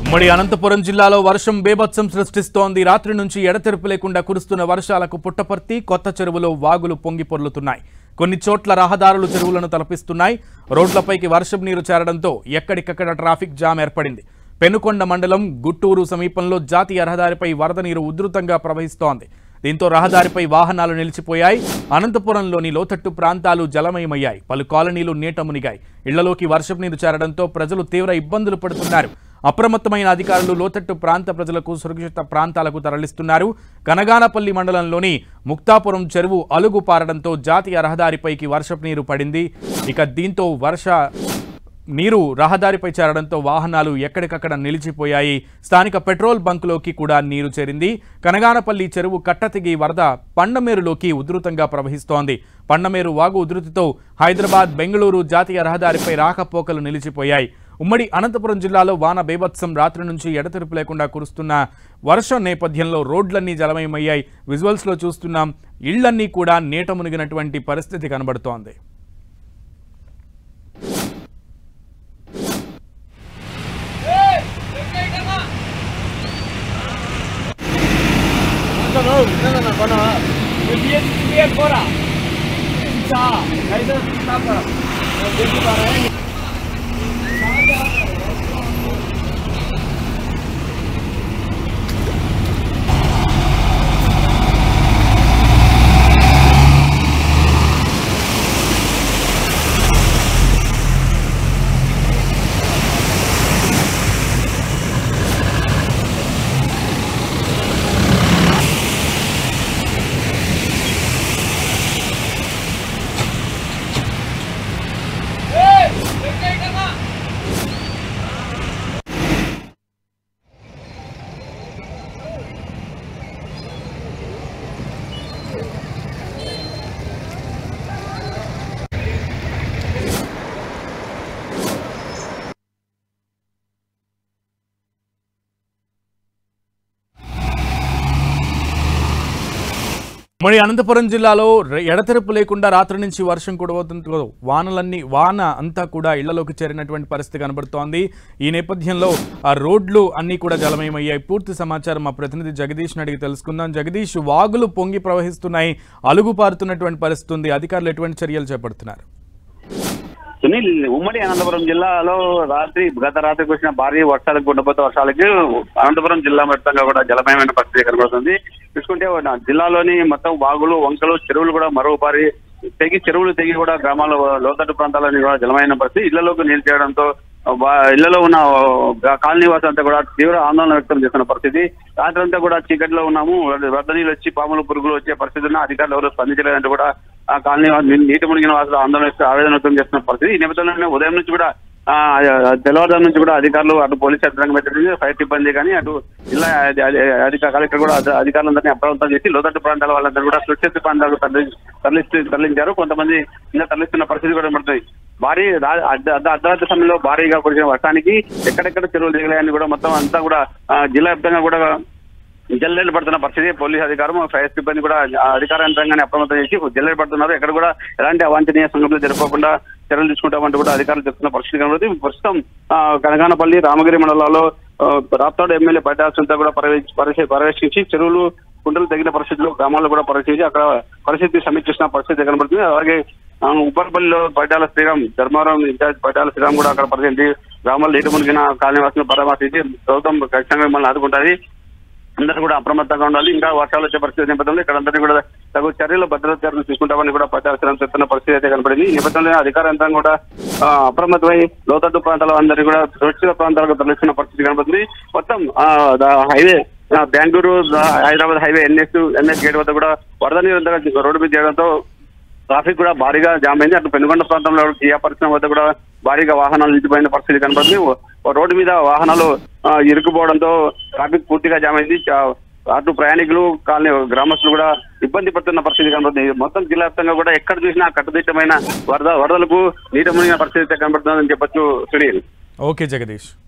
ఉమ్మడి అనంతపురం జిల్లాలో వర్షం బేభత్సం సృష్టిస్తోంది రాత్రి నుంచి ఎడతెరిపి లేకుండా కురుస్తున్న వర్షాలకు పుట్టపర్తి కొత్త చెరువులో వాగులు పొంగి పొర్లుతున్నాయి కొన్ని చోట్ల రహదారులు చెరువులను తలపిస్తున్నాయి రోడ్లపైకి వర్షం నీరు చేరడంతో ఎక్కడికక్కడ ట్రాఫిక్ జామ్ ఏర్పడింది పెనుకొండ మండలం గుట్టూరు సమీపంలో జాతీయ రహదారిపై వరద నీరు ఉధృతంగా ప్రవహిస్తోంది దీంతో రహదారిపై వాహనాలు నిలిచిపోయాయి అనంతపురంలోని లోతట్టు ప్రాంతాలు జలమయమయ్యాయి పలు కాలనీలు నీట మునిగాయి ఇళ్లలోకి వర్షపు నీరు చేరడంతో ప్రజలు తీవ్ర ఇబ్బందులు పడుతున్నారు అప్రమత్తమైన అధికారులు లోతట్టు ప్రాంత ప్రజలకు సురక్షిత ప్రాంతాలకు తరలిస్తున్నారు కనగానపల్లి మండలంలోని ముక్తాపురం చెరువు అలుగు పారడంతో జాతీయ రహదారిపైకి వర్షపు నీరు పడింది ఇక దీంతో వర్ష నీరు రహదారిపై చేరడంతో వాహనాలు ఎక్కడికక్కడ నిలిచిపోయాయి స్థానిక పెట్రోల్ బంకులోకి కూడా నీరు చేరింది కనగానపల్లి చెరువు కట్టతిగి వరద పండమేరులోకి ఉధృతంగా ప్రవహిస్తోంది పండమేరు వాగు ఉధృతితో హైదరాబాద్ బెంగళూరు జాతీయ రహదారిపై రాకపోకలు నిలిచిపోయాయి ఉమ్మడి అనంతపురం జిల్లాలో వాన బేభత్సం రాత్రి నుంచి ఎడతెరిపి లేకుండా కురుస్తున్న వర్షం నేపథ్యంలో రోడ్లన్నీ జలమయమయ్యాయి విజువల్స్లో చూస్తున్నాం ఇళ్లన్నీ కూడా నీట మునిగినటువంటి పరిస్థితి కనబడుతోంది మరి అనంతపురం జిల్లాలో రె- ఎడతెరపు లేకుండా రాత్రి నుంచి వర్షం కురవడంతో వానలన్నీ వాన అంతా కూడా ఇళ్లలోకి చేరినటువంటి పరిస్థితి కనబడుతోంది ఈ నేపథ్యంలో ఆ రోడ్లు అన్నీ కూడా జలమయమయ్యాయి పూర్తి సమాచారం మా ప్రతినిధి జగదీష్ అడిగి తెలుసుకుందాం జగదీష్ వాగులు పొంగి ప్రవహిస్తున్నాయి అలుగు పారుతున్నటువంటి పరిస్థితి ఉంది అధికారులు ఎటువంటి చర్యలు చేపడుతున్నారు సునీల్ ఉమ్మడి అనంతపురం జిల్లాలో రాత్రి గత రాత్రి కురిసిన భారీ వర్షాలకు గుండపోత వర్షాలకి అనంతపురం జిల్లా మొత్తంగా కూడా జలమయమైన పరిస్థితి కనబడుతుంది చూసుకుంటే ఉన్న జిల్లాలోని మొత్తం వాగులు వంకలు చెరువులు కూడా మరో భారీ తెగి చెరువులు తెగి కూడా గ్రామాల లోతట్టు ప్రాంతాలని కూడా జలమైన పరిస్థితి ఇళ్లలోకి నీరు చేయడంతో వా- ఇళ్లలో ఉన్న ఆ, కాలనీ వాసులంతా కూడా తీవ్ర ఆందోళన వ్యక్తం చేస్తున్న పరిస్థితి రాత్రి అంతా కూడా చీకట్లో ఉన్నాము వరద నీళ్ళు వచ్చి పాములు పురుగులు వచ్చే పరిస్థితి ఉన్న అధికారులు ఎవరు స్పందించలేదంటూ కూడా ఆ కాలనీ వా- నీ- నీటి మునిగిన వాసులు ఆందోళన వ్యక్తం- ఆవేదన వ్యక్తం చేస్తున్న పరిస్థితి ఈ నేపథ్యంలోనే ఉదయం నుంచి కూడా ఆ, తెల్లవారుజాము నుంచి కూడా అధికారులు అటు పోలీసు యంత్రాంగం పెట్టింది ఫైర్ సిబ్బంది కానీ అటు జిల్లా అధి- అధి- అధిక కలెక్టర్ కూడా అధి- అధికారులందరినీ అప్రమత్తం చేసి లోతట్టు ప్రాంతాల వాళ్ళందరూ కూడా సురక్షిత ప్రాంతాలకు తరలి- తరలిస్తూ తరలించారు కొంతమంది ఇంకా తరలిస్తున్న పరిస్థితి కూడా పడుతుంది భారీ రా- అర్ధ అర్ధ- అర్ధరాత్రి సమయంలో భారీగా కురిసిన వర్షానికి ఎక్కడెక్కడ చెరువులు దిగలేని కూడా మొత్తం అంతా కూడా ఆ, జిల్లా వ్యాప్తంగా కూడా జల్లెలు పడుతున్న పరిస్థితి పోలీస్ అధికారం ఫైర్ సిబ్బంది కూడా ఆ అధికార యంత్రాంగాన్ని అప్రమత్తం చేసి జల్లెలు పడుతున్నారు ఎక్కడ కూడా ఎలాంటి అవాంఛనీయ సంఘటనలు జరగకుండా చర్యలు తీసుకుంటామంటూ కూడా అధికారులు చెప్తున్న పరిస్థితి కనబడుతుంది ప్రస్తుతం ఆ, కనగానపల్లి రామగిరి మండలాల్లో ఆ, రాప్తాడు ఎమ్మెల్యే పడ్డాల్సింతా కూడా పర్యవేక్ష- పర్యవే- పర్యవేక్షించి చెరువులు కుంటలు తగిన పరిస్థితుల్లో గ్రామాల్లో కూడా పర్యవేక్షించి అక్కడ పరిస్థితి సమీక్షిస్తున్న పరిస్థితి కనబడుతుంది అలాగే ఆ, ఉప్పర్పల్లిలో పడ్డాల శ్రీరామ్ ధర్మవరం ఇన్ఛార్జ్ పడ్డాల శ్రీరామ్ కూడా అక్కడ పరిస్థితి గ్రామాల్లో నీటి మునిగిన కాలనీవాసులను పరామర్శించి ప్రభుత్వం ఖచ్చితంగా మిమ్మల్ని ఆదుకుంటుంది అందరూ కూడా అప్రమత్తంగా ఉండాలి ఇంకా వర్షాలు వచ్చే పరిస్థితి నేపథ్యంలో ఇక్కడ అందరినీ కూడా తగు చర్యలు భద్రత చర్యలు తీసుకుంటామని కూడా ప్రచారం చెప్తున్న పరిస్థితి అయితే కనపడింది ఈ నేపథ్యంలో అధికార యంత్రం కూడా ఆ, అప్రమత్తమై లోతట్టు ప్రాంతాల అందరినీ కూడా సురక్షిత ప్రాంతాలకు తరలిస్తున్న పరిస్థితి కనపడుతుంది మొత్తం ఆ, ద- హైవే ఆ, బెంగళూరు ద- Hyderabad highway NS NS gate వద్ద కూడా వరద నీరు అంతగా రోడ్డు మీద చేయడంతో ట్రాఫిక్ కూడా భారీగా జామ్ అయింది అటు పెనుగొండ ప్రాంతంలో కియా పరిశ్రమ వద్ద కూడా భారీగా వాహనాలు నిలిచిపోయిన పరిస్థితి కనబడుతుంది ఓ- ఓ రోడ్డు మీద వాహనాలు ఆ, ఇరుక్కుపోవడంతో ట్రాఫిక్ పూర్తిగా జామ్ అయింది చా- అటు ప్రయాణికులు కాలనీ గ్రామస్తులు కూడా ఇబ్బంది పడుతున్న పరిస్థితి కనబడుతుంది మొత్తం జిల్లా వ్యాప్తంగా కూడా ఎక్కడ చూసినా కట్టుదిట్టమైన వరద వరదలకు నీట మునిగిన పరిస్థితి అయితే కనబడుతుందని చెప్పొచ్చు సునీల్ ఓకే జగదీష్